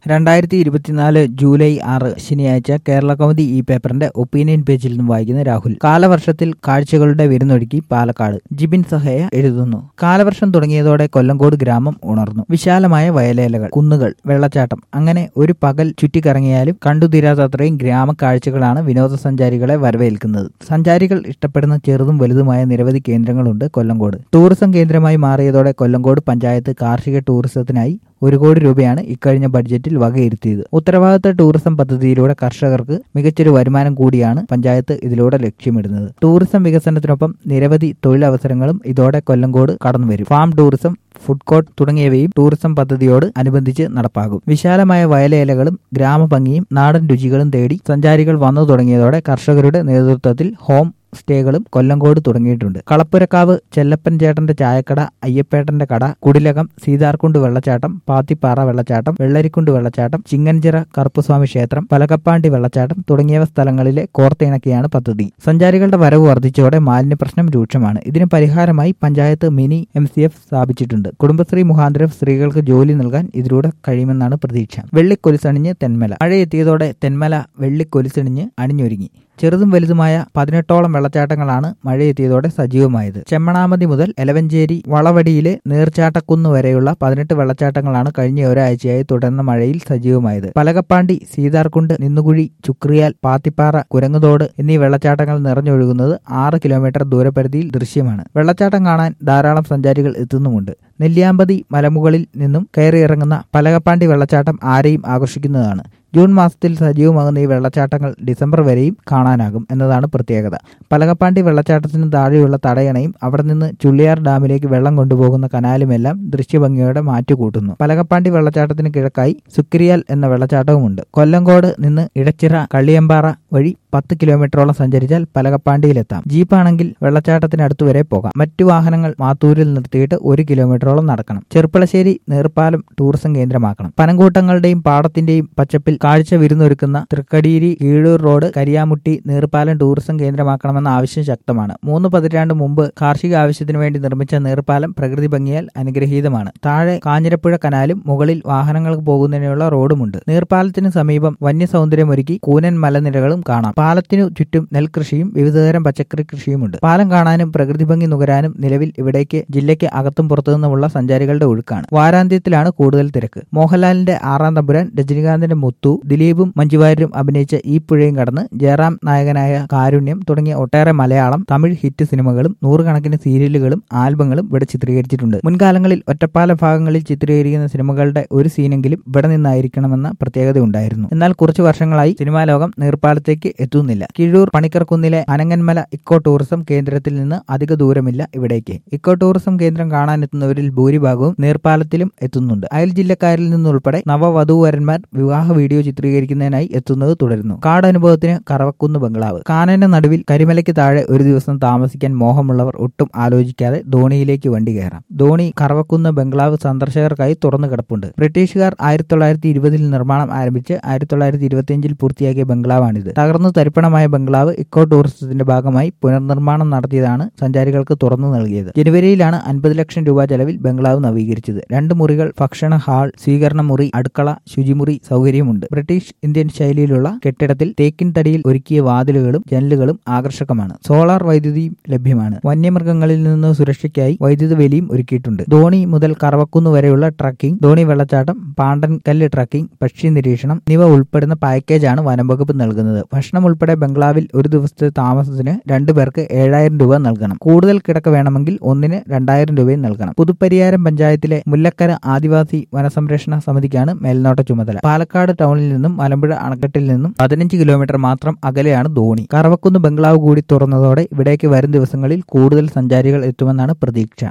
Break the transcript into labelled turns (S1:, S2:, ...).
S1: രണ്ടായിരത്തി ഇരുപത്തിനാല് ജൂലൈ ആറ് ശനിയാഴ്ച കേരള കൗമുദി ഈ പേപ്പറിന്റെ ഒപ്പീനിയൻ പേജിൽ നിന്നും വായിക്കുന്ന രാഹുൽ കാലവർഷത്തിൽ കാഴ്ചകളുടെ വിരുന്നൊഴുക്കി പാലക്കാട് ജിബിൻ സഹയ എഴുതുന്നു കാലവർഷം തുടങ്ങിയതോടെ കൊല്ലങ്കോട് ഗ്രാമം ഉണർന്നു വിശാലമായ വയലേലകൾ കുന്നുകൾ വെള്ളച്ചാട്ടം അങ്ങനെ ഒരു പകൽ ചുറ്റിക്കറങ്ങിയാലും കണ്ടുതീരാത്തത്രയും ഗ്രാമ കാഴ്ചകളാണ് വിനോദസഞ്ചാരികളെ വരവേൽക്കുന്നത് സഞ്ചാരികൾ ഇഷ്ടപ്പെടുന്ന ചെറുതും വലുതുമായ നിരവധി കേന്ദ്രങ്ങളുണ്ട് കൊല്ലങ്കോട് ടൂറിസം കേന്ദ്രമായി മാറിയതോടെ കൊല്ലങ്കോട് പഞ്ചായത്ത് കാർഷിക ടൂറിസത്തിനായി ഒരു കോടി രൂപയാണ് ഇക്കഴിഞ്ഞ ബഡ്ജറ്റിൽ വകയിരുത്തിയത് ഉത്തരവാദിത്ത ടൂറിസം പദ്ധതിയിലൂടെ കർഷകർക്ക് മികച്ചൊരു വരുമാനം കൂടിയാണ് പഞ്ചായത്ത് ഇതിലൂടെ ലക്ഷ്യമിടുന്നത് ടൂറിസം വികസനത്തിനൊപ്പം നിരവധി തൊഴിലവസരങ്ങളും ഇതോടെ കൊല്ലങ്കോട് കടന്നുവരും ഫാം ടൂറിസം ഫുഡ് കോർട്ട് തുടങ്ങിയവയും ടൂറിസം പദ്ധതിയോട് അനുബന്ധിച്ച് നടപ്പാകും വിശാലമായ വയലേലകളും ഗ്രാമഭംഗിയും നാടൻ രുചികളും തേടി സഞ്ചാരികൾ വന്നു തുടങ്ങിയതോടെ കർഷകരുടെ നേതൃത്വത്തിൽ ഹോം സ്റ്റേകളും കൊല്ലങ്കോട് തുടങ്ങിയിട്ടുണ്ട് കളപ്പുരക്കാവ് ചെല്ലപ്പൻ ചേട്ടന്റെ ചായക്കട അയ്യപ്പേട്ടന്റെ കട കുടിലകം സീതാർകുണ്ട് വെള്ളച്ചാട്ടം പാത്തിപ്പാറ വെള്ളച്ചാട്ടം വെള്ളരിക്കുണ്ട് വെള്ളച്ചാട്ടം ചിങ്ങൻചിറ കറുപ്പുസ്വാമി ക്ഷേത്രം പലകപ്പാണ്ടി വെള്ളച്ചാട്ടം തുടങ്ങിയവ സ്ഥലങ്ങളിലെ കോർത്തിണക്കിയാണ് പദ്ധതി സഞ്ചാരികളുടെ വരവ് വർദ്ധിച്ചതോടെ മാലിന്യ പ്രശ്നം രൂക്ഷമാണ് ഇതിന് പരിഹാരമായി panchayat mini M C F സ്ഥാപിച്ചിട്ടുണ്ട് കുടുംബശ്രീ മുഖാന്തരം സ്ത്രീകൾക്ക് ജോലി നൽകാൻ ഇതിലൂടെ കഴിയുമെന്നാണ് പ്രതീക്ഷ വെള്ളിക്കൊലിസണിഞ്ഞ് തെന്മല മഴയെത്തിയതോടെ തെന്മല വെള്ളിക്കൊലിസണിഞ്ഞ് അണിഞ്ഞൊരുങ്ങി ചെറുതും വലുതുമായ പതിനെട്ടോളം വെള്ളച്ചാട്ടങ്ങളാണ് മഴയെത്തിയതോടെ സജീവമായത് ചെമ്മണാമതി മുതൽ എലവഞ്ചേരി വളവടിയിലെ നീർച്ചാട്ടക്കുന്ന് വരെയുള്ള പതിനെട്ട് വെള്ളച്ചാട്ടങ്ങളാണ് കഴിഞ്ഞ ഒരാഴ്ചയായി തുടർന്ന മഴയിൽ സജീവമായത് പലകപ്പാണ്ടി സീതാർകുണ്ട് നിന്നുകുഴി ചുക്രിയാൽ പാത്തിപ്പാറ കുരങ്ങുതോട് എന്നീ വെള്ളച്ചാട്ടങ്ങൾ നിറഞ്ഞൊഴുകുന്നത് ആറ് കിലോമീറ്റർ ദൂരപരിധിയിൽ ദൃശ്യമാണ് വെള്ളച്ചാട്ടം കാണാൻ ധാരാളം സഞ്ചാരികൾ എത്തുന്നുമുണ്ട് നെല്ലിയാമ്പതി മലമുകളിൽ നിന്നും കയറിയിറങ്ങുന്ന പലകപ്പാണ്ടി വെള്ളച്ചാട്ടം ആരെയും ആകർഷിക്കുന്നതാണ് ജൂൺ മാസത്തിൽ സജീവമാകുന്ന ഈ വെള്ളച്ചാട്ടങ്ങൾ ഡിസംബർ വരെയും കാണാനാകും എന്നതാണ് പ്രത്യേകത പലകപ്പാണ്ടി വെള്ളച്ചാട്ടത്തിന് താഴെയുള്ള തടയണയും അവിടെ നിന്ന് ചുള്ളിയാർ ഡാമിലേക്ക് വെള്ളം കൊണ്ടുപോകുന്ന കനാലുമെല്ലാം ദൃശ്യഭംഗിയോടെ മാറ്റുകൂട്ടുന്നു പലകപ്പാണ്ടി വെള്ളച്ചാട്ടത്തിന് കിഴക്കായി സുക്രിയാൽ എന്ന വെള്ളച്ചാട്ടവുമുണ്ട് കൊല്ലങ്കോട് നിന്ന് ഇടച്ചിറ കള്ളിയമ്പാറ വഴി പത്ത് കിലോമീറ്ററോളം സഞ്ചരിച്ചാൽ പലകപ്പാണ്ടിയിലെത്താം ജീപ്പാണെങ്കിൽ വെള്ളച്ചാട്ടത്തിനടുത്ത് വരെ പോകാം മറ്റു വാഹനങ്ങൾ മാത്തൂരിൽ നിർത്തിയിട്ട് ഒരു കിലോമീറ്ററോളം നടക്കണം ചെറുപ്പളശ്ശേരി നീർപ്പാലം ടൂറിസം കേന്ദ്രമാക്കണം പനങ്കൂട്ടങ്ങളുടെയും പാടത്തിന്റെയും പച്ചപ്പിൽ കാഴ്ച വിരുന്നൊരുക്കുന്ന തൃക്കടീരി കീഴൂർ റോഡ് കരിയാമുട്ടി നീർപ്പാലം ടൂറിസം കേന്ദ്രമാക്കണമെന്ന ആവശ്യം ശക്തമാണ് മൂന്ന് പതിറ്റാണ്ട് മുമ്പ് കാർഷിക ആവശ്യത്തിനു വേണ്ടി നിർമ്മിച്ച നീർപ്പാലം പ്രകൃതി ഭംഗിയാൽ അനുഗ്രഹീതമാണ് താഴെ കാഞ്ഞിരപ്പുഴ കനാലും മുകളിൽ വാഹനങ്ങൾക്ക് പോകുന്നതിനുള്ള റോഡുമുണ്ട് നീർപ്പാലത്തിന് സമീപം വന്യസൗന്ദര്യമൊരുക്കി കൂനൻ മലനിരകളും കാണാം പാലത്തിനു ചുറ്റും നെൽകൃഷിയും വിവിധതരം പച്ചക്കറി കൃഷിയുമുണ്ട് പാലം കാണാനും പ്രകൃതി ഭംഗി നുകരാനും നിലവിൽ ഇവിടേക്ക് ജില്ലയ്ക്ക് അകത്തും പുറത്തുനിന്നുമുള്ള സഞ്ചാരികളുടെ ഒഴുക്കാണ് വാരാന്ത്യത്തിലാണ് കൂടുതൽ തിരക്ക് മോഹൻലാലിന്റെ ആറാം തമ്പുരാൻ രജനികാന്തിന്റെ മുത്തു ദിലീപും മഞ്ജുവാര്യരും അഭിനയിച്ച ഈ പുഴയും കടന്ന് ജയറാം നായകനായ കാരുണ്യം തുടങ്ങിയ ഒട്ടേറെ മലയാളം തമിഴ് ഹിറ്റ് സിനിമകളും നൂറുകണക്കിന് സീരിയലുകളും ആൽബങ്ങളും ഇവിടെ ചിത്രീകരിച്ചിട്ടുണ്ട് മുൻകാലങ്ങളിൽ ഒറ്റപ്പാല ഭാഗങ്ങളിൽ ചിത്രീകരിക്കുന്ന സിനിമകളുടെ ഒരു സീനെങ്കിലും ഇവിടെ നിന്നായിരിക്കണമെന്ന പ്രത്യേകത ഉണ്ടായിരുന്നു എന്നാൽ കുറച്ചു വർഷങ്ങളായി സിനിമാ ലോകം നീർപ്പാലത്തേക്ക് എത്തുന്നില്ല കിഴൂർ പണിക്കർക്കുന്നിലെ അനങ്ങന്മല ഇക്കോ ടൂറിസം കേന്ദ്രത്തിൽ നിന്ന് അധിക ദൂരമില്ല ഇവിടേക്ക് ഇക്കോ ടൂറിസം കേന്ദ്രം കാണാനെത്തുന്നവരിൽ ഭൂരിഭാഗവും നീർപ്പാലത്തിലും എത്തുന്നുണ്ട് അയൽ ജില്ലക്കാരിൽ നിന്നുൾപ്പെടെ നവവധൂവരന്മാർ വിവാഹ വീഡിയോ ചിത്രീകരിക്കുന്നതിനായി എത്തുന്നത് തുടരുന്നു കാടനുഭവത്തിന് കറവക്കുന്ന് ബംഗ്ലാവ് കാനന്റെ നടുവിൽ കരിമലയ്ക്ക് താഴെ ഒരു ദിവസം താമസിക്കാൻ മോഹമുള്ളവർ ഒട്ടും ആലോചിക്കാതെ ധോണിയിലേക്ക് വണ്ടി കയറാം ധോണി കറവക്കുന്ന് ബംഗ്ലാവ് സന്ദർശകർക്കായി തുറന്നു കിടപ്പുണ്ട് ബ്രിട്ടീഷുകാർ ആയിരത്തി തൊള്ളായിരത്തി ഇരുപതിൽ നിർമ്മാണം ആരംഭിച്ച് ആയിരത്തി തൊള്ളായിരത്തി ഇരുപത്തിയഞ്ചിൽ പൂർത്തിയാക്കിയ ബംഗ്ലാവാണിത് തകർന്നു തരിപ്പണമായ ബംഗ്ലാവ് ഇക്കോ ടൂറിസത്തിന്റെ ഭാഗമായി പുനർനിർമ്മാണം നടത്തിയതാണ് സഞ്ചാരികൾക്ക് തുറന്നു നൽകിയത് ജനുവരിയിലാണ് അൻപത് ലക്ഷം രൂപ ചെലവിൽ ബംഗ്ലാവ് നവീകരിച്ചത് രണ്ട് മുറികൾ ഭക്ഷണ ഹാൾ സ്വീകരണ മുറി അടുക്കള ശുചിമുറി സൗകര്യമുണ്ട് ബ്രിട്ടീഷ് ഇന്ത്യൻ ശൈലിയിലുള്ള കെട്ടിടത്തിൽ തേക്കിൻ തടിയിൽ ഒരുക്കിയ വാതിലുകളും ജനലുകളും ആകർഷകമാണ് സോളാർ വൈദ്യുതിയും ലഭ്യമാണ് വന്യമൃഗങ്ങളിൽ നിന്ന് സുരക്ഷയ്ക്കായി വൈദ്യുത വേലിയും ഒരുക്കിയിട്ടുണ്ട് ധോണി മുതൽ കറവക്കുന്ന് വരെയുള്ള ട്രക്കിംഗ് ധോണി വെള്ളച്ചാട്ടം പാണ്ടൻകല്ല് ട്രക്കിംഗ് പക്ഷി നിരീക്ഷണം എന്നിവ ഉൾപ്പെടുന്ന പാക്കേജാണ് വനംവകുപ്പ് നൽകുന്നത് ഭക്ഷണം ഉൾപ്പെടെ ബംഗ്ലാവിൽ ഒരു ദിവസത്തെ താമസത്തിന് രണ്ടു പേർക്ക് ഏഴായിരം രൂപ നൽകണം കൂടുതൽ കിടക്ക വേണമെങ്കിൽ ഒന്നിന് രണ്ടായിരം രൂപയും നൽകണം പുതുപ്പരിയാരം പഞ്ചായത്തിലെ മുല്ലക്കര ആദിവാസി വനസംരക്ഷണ സമിതിക്കാണ് മേൽനോട്ട ചുമതല പാലക്കാട് ടൗണിൽ നിന്നും മലമ്പുഴ അണക്കെട്ടിൽ നിന്നും പതിനഞ്ച് കിലോമീറ്റർ മാത്രം അകലെയാണ് ധോണി കറവക്കുന്ന് ബംഗ്ലാവ് കൂടി തുറന്നതോടെ ഇവിടേക്ക് വരും ദിവസങ്ങളിൽ കൂടുതൽ സഞ്ചാരികൾ എത്തുമെന്നാണ് പ്രതീക്ഷ